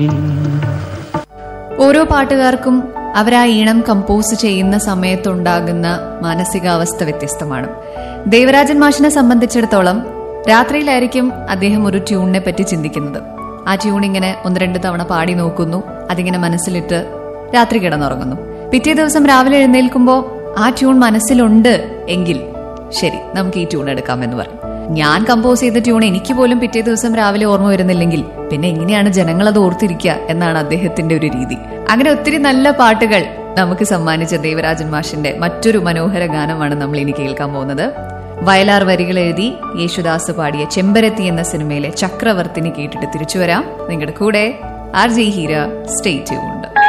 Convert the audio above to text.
ഓരോ പാട്ടുകാർക്കും അവർ ആ ഈണം കമ്പോസ് ചെയ്യുന്ന സമയത്തുണ്ടാകുന്ന മാനസികാവസ്ഥ വ്യത്യസ്തമാണ് ദേവരാജൻ മാഷിനെ സംബന്ധിച്ചിടത്തോളം രാത്രിയിലായിരിക്കും അദ്ദേഹം ഒരു ട്യൂണിനെ പറ്റി ചിന്തിക്കുന്നത് ആ ട്യൂൺ ഇങ്ങനെ ഒന്ന് രണ്ട് തവണ പാടി നോക്കുന്നു അതിങ്ങനെ മനസ്സിലിട്ട് രാത്രി കിടന്നുറങ്ങുന്നു പിറ്റേ ദിവസം രാവിലെ എഴുന്നേൽക്കുമ്പോൾ ആ ട്യൂൺ മനസ്സിലുണ്ട് എങ്കിൽ ശരി നമുക്ക് ഈ ട്യൂൺ എടുക്കാമെന്ന് പറയും ഞാൻ കമ്പോസ് ചെയ്ത ട്യൂൺ എനിക്ക് പോലും പിറ്റേ ദിവസം രാവിലെ ഓർമ്മ വരുന്നില്ലെങ്കിൽ പിന്നെ എങ്ങനെയാണ് ജനങ്ങൾ അത് ഓർത്തിരിക്കുക എന്നാണ് അദ്ദേഹത്തിന്റെ ഒരു രീതി അങ്ങനെ ഒത്തിരി നല്ല പാട്ടുകൾ നമുക്ക് സമ്മാനിച്ച ദേവരാജൻ മാഷിന്റെ മറ്റൊരു മനോഹര ഗാനമാണ് നമ്മൾ ഇനി കേൾക്കാൻ പോകുന്നത് വയലാർ വരികൾ എഴുതി യേശുദാസ് പാടിയ ചെമ്പരത്തി എന്ന സിനിമയിലെ ചക്രവർത്തിനി കേട്ടിട്ട് തിരിച്ചു വരാം നിങ്ങളുടെ കൂടെ R G Heera stay tuned